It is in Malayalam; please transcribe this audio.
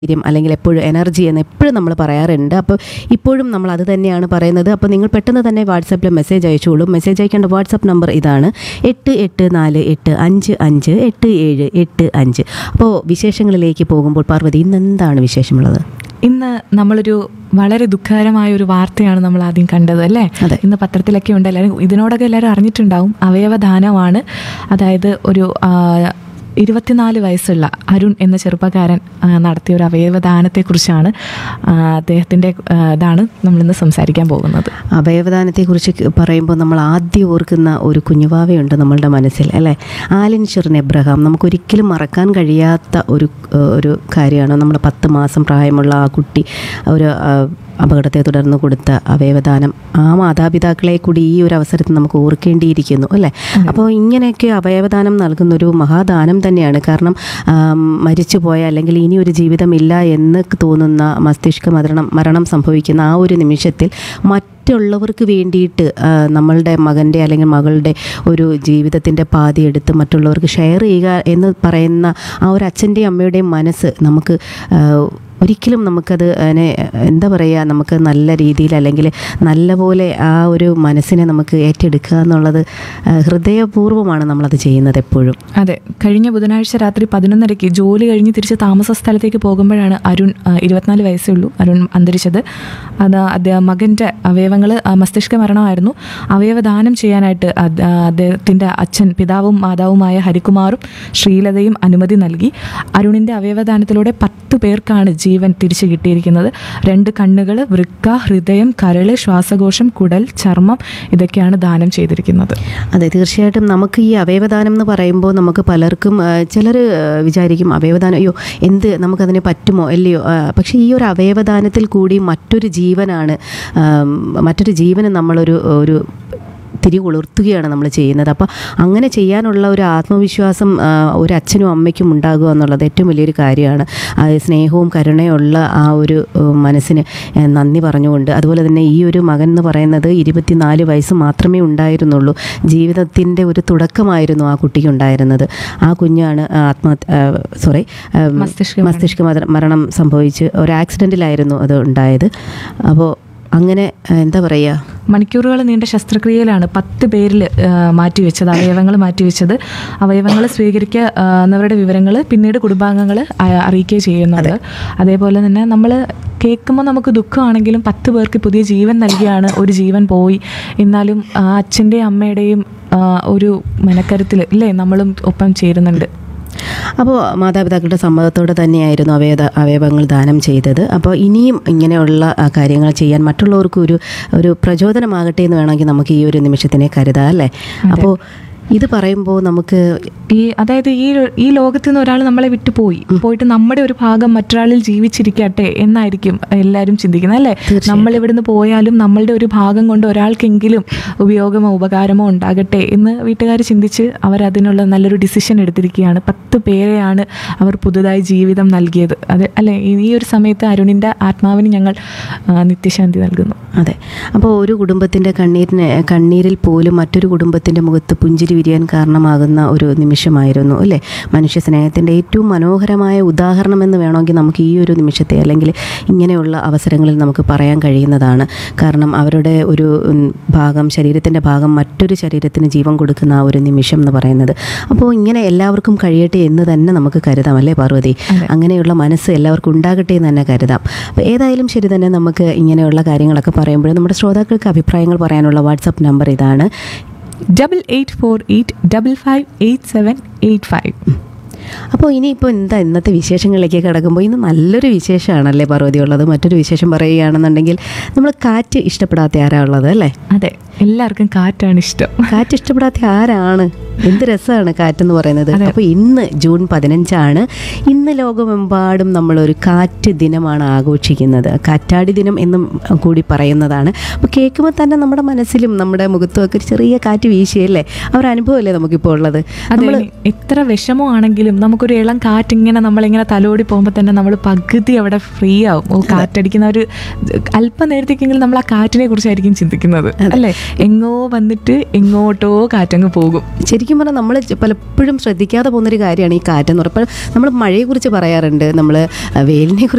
ധൈര്യം അല്ലെങ്കിൽ എപ്പോഴും എനർജി എന്ന് എപ്പോഴും നമ്മൾ പറയാറുണ്ട് അപ്പോൾ ഇപ്പോഴും നമ്മൾ അത് തന്നെയാണ് പറയുന്നത് അപ്പോൾ നിങ്ങൾ പെട്ടെന്ന് തന്നെ വാട്സാപ്പിൽ മെസ്സേജ് അയച്ചോളൂ മെസ്സേജ് അയക്കേണ്ട വാട്സാപ്പ് നമ്പർ ഇതാണ് എട്ട് എട്ട് നാല് എട്ട് അഞ്ച് അഞ്ച് എട്ട് ഏഴ് എട്ട് അഞ്ച് അപ്പോൾ വിശേഷങ്ങളിലേക്ക് പോകുമ്പോൾ പാർവതി ഇന്ന് എന്താണ് വിശേഷമുള്ളത് ഇന്ന് നമ്മളൊരു വളരെ ദുഃഖകരമായ ഒരു വാർത്തയാണ് നമ്മൾ ആദ്യം കണ്ടത് അല്ലേ അതെ. ഇന്ന് പത്രത്തിലൊക്കെ ഉണ്ട് എല്ലാവരും ഇതിനോടൊക്കെ എല്ലാവരും അറിഞ്ഞിട്ടുണ്ടാവും അവയവദാനമാണ് അതായത് ഒരു ആ, ഇരുപത്തിനാല് വയസ്സുള്ള അരുൺ എന്ന ചെറുപ്പക്കാരൻ ആ, നടത്തിയ ഒരു അവയവദാനത്തെക്കുറിച്ചാണ് ആ, അദ്ദേഹത്തിൻ്റെ ആ, ഇതാണ് നമ്മളിന്ന് സംസാരിക്കാൻ പോകുന്നത് അവയവദാനത്തെക്കുറിച്ച് പറയുമ്പോൾ നമ്മൾ ആദ്യം ഓർക്കുന്ന ഒരു കുഞ്ഞുവാവയുണ്ട് നമ്മളുടെ മനസ്സിൽ അല്ലേ ആലിൻ ഷെറിൻ എബ്രഹാം നമുക്കൊരിക്കലും മറക്കാൻ കഴിയാത്ത ഒരു ഏഹ്, ഒരു കാര്യമാണ് നമ്മുടെ പത്ത് മാസം പ്രായമുള്ള ആ കുട്ടി ഒരു ആ, അപകടത്തെ തുടർന്ന് കൊടുത്ത അവയവദാനം ആ മാതാപിതാക്കളെ കൂടി ഈ ഒരു അവസരത്തിൽ നമുക്ക് ഓർക്കേണ്ടിയിരിക്കുന്നു അല്ലേ അപ്പോൾ ഇങ്ങനെയൊക്കെ അവയവദാനം നൽകുന്ന ഒരു മഹാദാനം തന്നെയാണ് കാരണം ആം, മരിച്ചുപോയ അല്ലെങ്കിൽ ഇനി ഒരു ജീവിതമില്ല എന്ന് തോന്നുന്ന മസ്തിഷ്ക മരണം മരണം സംഭവിക്കുന്ന ആ ഒരു നിമിഷത്തിൽ മറ്റുള്ളവർക്ക് വേണ്ടിയിട്ട് ആ, നമ്മളുടെ മകൻ്റെ അല്ലെങ്കിൽ മകളുടെ ഒരു ജീവിതത്തിൻ്റെ പാതി എടുത്ത് മറ്റുള്ളവർക്ക് ഷെയർ ചെയ്യുക എന്ന് പറയുന്ന ആ ഒരു അച്ഛൻ്റെയും അമ്മയുടെയും മനസ്സ് നമുക്ക് ആ, ഒരിക്കലും നമുക്കത് അതിനെ എന്താ പറയുക നമുക്ക് നല്ല രീതിയിൽ അല്ലെങ്കിൽ നല്ല പോലെ ആ ഒരു മനസ്സിനെ നമുക്ക് ഏറ്റെടുക്കുക എന്നുള്ളത് ആ, ഹൃദയപൂർവ്വമാണ് നമ്മളത് ചെയ്യുന്നത് എപ്പോഴും അതെ കഴിഞ്ഞ ബുധനാഴ്ച രാത്രി പതിനൊന്നരയ്ക്ക് ജോലി കഴിഞ്ഞ് തിരിച്ച് താമസ സ്ഥലത്തേക്ക് പോകുമ്പോഴാണ് അരുൺ ആ, ഇരുപത്തിനാല് വയസ്സേ ഉള്ളൂ അരുൺ അന്തരിച്ചത് അത് അദ്ദേഹം മകൻ്റെ അവയവങ്ങൾ മസ്തിഷ്ക മരണമായിരുന്നു അവയവദാനം ചെയ്യാനായിട്ട് അത്- ആ, അദ്ദേഹത്തിൻ്റെ അച്ഛൻ പിതാവും മാതാവുമായ ഹരികുമാറും ശ്രീലതയും അനുമതി നൽകി അരുണിൻ്റെ അവയവദാനത്തിലൂടെ പത്ത് പേർക്കാണ് ജീവൻ തിരിച്ചു കിട്ടിയിരിക്കുന്നത് രണ്ട് കണ്ണുകൾ വൃക്ക ഹൃദയം കരള് ശ്വാസകോശം കുടൽ ചർമ്മം ഇതൊക്കെയാണ് ദാനം ചെയ്തിരിക്കുന്നത് അതെ തീർച്ചയായിട്ടും നമുക്ക് ഈ അവയവദാനം എന്ന് പറയുമ്പോൾ നമുക്ക് പലർക്കും ചിലർ വിചാരിക്കും അവയവദാനം അയ്യോ എന്ത് നമുക്കതിന് പറ്റുമോ അല്ലയോ ആ, പക്ഷേ ഈ ഒരു അവയവദാനത്തിൽ കൂടി മറ്റൊരു ജീവനാണ് ആം, മറ്റൊരു ജീവന് നമ്മളൊരു ഒരു തിരികൊളുർത്തുകയാണ് നമ്മൾ ചെയ്യുന്നത് അപ്പോൾ അങ്ങനെ ചെയ്യാനുള്ള ഒരു ആത്മവിശ്വാസം ആ, ഒരു അച്ഛനും അമ്മയ്ക്കും ഉണ്ടാകുക എന്നുള്ളത് ഏറ്റവും വലിയൊരു കാര്യമാണ് ആ സ്നേഹവും കരുണയുള്ള ആ ഒരു ഏഹ്, മനസ്സിന് ഏഹ്, നന്ദി പറഞ്ഞുകൊണ്ട് അതുപോലെ തന്നെ ഈ ഒരു മകൻ എന്ന് പറയുന്നത് ഇരുപത്തിനാല് വയസ്സ് മാത്രമേ ഉണ്ടായിരുന്നുള്ളൂ ജീവിതത്തിൻ്റെ ഒരു തുടക്കമായിരുന്നു ആ കുട്ടിക്ക് ഉണ്ടായിരുന്നത് ആ കുഞ്ഞാണ് ആത്മഹത്യ സോറി മസ്തിഷ്ക മരണം. മസ്തിഷ്ക മര- മരണം സംഭവിച്ച് ഒരു ആക്സിഡൻറ്റിലായിരുന്നു അത് ഉണ്ടായത് അപ്പോൾ അങ്ങനെ ഏഹ്, എന്താ പറയുക മണിക്കൂറുകൾ നീണ്ട ശസ്ത്രക്രിയയിലാണ് പത്ത് പേരിൽ മാറ്റിവെച്ചത് അവയവങ്ങൾ മാറ്റിവെച്ചത് അവയവങ്ങൾ സ്വീകരിക്കുന്നവരുടെ വിവരങ്ങൾ പിന്നീട് കുടുംബാംഗങ്ങൾ അറിയിക്കുകയും ചെയ്യുന്നുണ്ട് അതേപോലെ തന്നെ നമ്മൾ കേൾക്കുമ്പോൾ നമുക്ക് ദുഃഖമാണെങ്കിലും പത്ത് പേർക്ക് പുതിയ ജീവൻ നൽകിയാണ് ഒരു ജീവൻ പോയി എന്നാലും ആ അച്ഛൻ്റെയും അമ്മയുടെയും ആ, ഒരു മനക്കരുത്തിൽ ഇല്ലേ നമ്മളും ഒപ്പം ചേരുന്നുണ്ട് അപ്പോൾ മാതാപിതാക്കളുടെ സമ്മതത്തോടെ തന്നെയായിരുന്നു അവയവ അവയവങ്ങൾ ദാനം ചെയ്തത് അപ്പോൾ ഇനിയും ഇങ്ങനെയുള്ള ആ, കാര്യങ്ങൾ ചെയ്യാൻ മറ്റുള്ളവർക്ക് ഒരു ഒരു പ്രചോദനമാകട്ടെ എന്ന് വേണമെങ്കിൽ നമുക്ക് ഈ ഒരു നിമിഷത്തിനെ കരുതാം അല്ലേ അപ്പോൾ ഇത് പറയുമ്പോൾ നമുക്ക് ഈ അതായത് ഈ ഈ ലോകത്ത് നിന്ന് ഒരാൾ നമ്മളെ വിട്ടു പോയി പോയിട്ട് നമ്മുടെ ഒരു ഭാഗം മറ്റൊരാളിൽ ജീവിച്ചിരിക്കട്ടെ എന്നായിരിക്കും എല്ലാവരും ചിന്തിക്കുന്നത് അല്ലേ നമ്മൾ ഇവിടുന്ന് പോയാലും നമ്മളുടെ ഒരു ഭാഗം കൊണ്ട് ഒരാൾക്കെങ്കിലും ഉപയോഗമോ ഉപകാരമോ ഉണ്ടാകട്ടെ എന്ന് വീട്ടുകാർ ചിന്തിച്ച് അവരതിനുള്ള നല്ലൊരു ഡിസിഷൻ എടുത്തിരിക്കുകയാണ് പത്ത് പേരെയാണ് അവർ പുതുതായി ജീവിതം നൽകിയത് അത് അല്ലേ ഈ ഒരു സമയത്ത് അരുണിൻ്റെ ആത്മാവിന് ഞങ്ങൾ ആ, നിത്യശാന്തി നൽകുന്നു അതെ അപ്പോൾ ഒരു കുടുംബത്തിൻ്റെ കണ്ണീരിന് കണ്ണീരിൽ പോലും മറ്റൊരു കുടുംബത്തിൻ്റെ മുഖത്ത് പുഞ്ചിരി വിരിയാൻ കാരണമാകുന്ന ഒരു നിമിഷമായിരുന്നു അല്ലേ മനുഷ്യ സ്നേഹത്തിൻ്റെ ഏറ്റവും മനോഹരമായ ഉദാഹരണം എന്ന് വേണമെങ്കിൽ നമുക്ക് ഈ ഒരു നിമിഷത്തെ അല്ലെങ്കിൽ ഇങ്ങനെയുള്ള അവസരങ്ങളിൽ നമുക്ക് പറയാൻ കഴിയുന്നതാണ് കാരണം അവരുടെ ഒരു ഉം, ഭാഗം ശരീരത്തിൻ്റെ ഭാഗം മറ്റൊരു ശരീരത്തിന് ജീവൻ കൊടുക്കുന്ന ആ ഒരു നിമിഷം എന്ന് പറയുന്നത് അപ്പോൾ ഇങ്ങനെ എല്ലാവർക്കും കഴിയട്ടെ എന്ന് തന്നെ നമുക്ക് കരുതാം അല്ലേ പാർവതി അങ്ങനെയുള്ള മനസ്സ് എല്ലാവർക്കും ഉണ്ടാകട്ടെ എന്ന് തന്നെ കരുതാം അപ്പോൾ ഏതായാലും ശരി തന്നെ നമുക്ക് ഇങ്ങനെയുള്ള കാര്യങ്ങളൊക്കെ പറയുമ്പോൾ നമ്മുടെ ശ്രോതാക്കൾക്ക് അഭിപ്രായങ്ങൾ പറയാനുള്ള വാട്സപ്പ് നമ്പർ ഇതാണ് double eight four eight double five eight seven eight five അപ്പോൾ ഇനിയിപ്പോൾ എന്താ ഇന്നത്തെ വിശേഷങ്ങളിലേക്ക് കിടക്കുമ്പോൾ ഇന്ന് നല്ലൊരു വിശേഷമാണല്ലേ പാർവതി ഉള്ളത് മറ്റൊരു വിശേഷം പറയുകയാണെന്നുണ്ടെങ്കിൽ നമ്മൾ കാറ്റ് ഇഷ്ടപ്പെടാത്ത ആരാ ഉള്ളത് അല്ലേ അതെ എല്ലാവർക്കും കാറ്റാണ് ഇഷ്ടം കാറ്റ് ഇഷ്ടപ്പെടാത്ത ആരാണ് എന്ത് രസമാണ് കാറ്റെന്ന് പറയുന്നത് അപ്പോൾ ഇന്ന് ജൂൺ പതിനഞ്ചാണ് ഇന്ന് ലോകമെമ്പാടും നമ്മളൊരു കാറ്റ് ദിനമാണ് ആഘോഷിക്കുന്നത് കാറ്റാടി ദിനം എന്നും കൂടി പറയുന്നതാണ് അപ്പോൾ കേൾക്കുമ്പോൾ തന്നെ നമ്മുടെ മനസ്സിലും നമ്മുടെ മുഖത്തും ഒക്കെ ഒരു ചെറിയ കാറ്റ് വീശിയല്ലേ ആ ഒരു അനുഭവമല്ലേ നമുക്കിപ്പോൾ ഉള്ളത് അതെ ഇനി എത്ര വിഷമമാണെങ്കിലും നമുക്കൊരു ഇളം കാറ്റിങ്ങനെ നമ്മളിങ്ങനെ തലോടി പോകുമ്പോൾ തന്നെ നമ്മൾ പകുതി അവിടെ ഫ്രീ ആവും ഓ കാറ്റടിക്കുന്ന ഒരു അല്പനേരത്തേക്കെങ്കിലും നമ്മൾ ആ കാറ്റിനെ കുറിച്ചായിരിക്കും ചിന്തിക്കുന്നത് അല്ലേ എങ്ങോ വന്നിട്ട് എങ്ങോട്ടോ കാറ്റങ്ങ് പോകും ശരിക്കും പറഞ്ഞാൽ നമ്മൾ പലപ്പോഴും ശ്രദ്ധിക്കാതെ പോകുന്നൊരു കാര്യമാണ് ഈ കാറ്റെന്ന് പറയുമ്പോൾ നമ്മൾ മഴയെക്കുറിച്ച് പറയാറുണ്ട് നമ്മൾ വെയിലിനെ കുറിച്ച്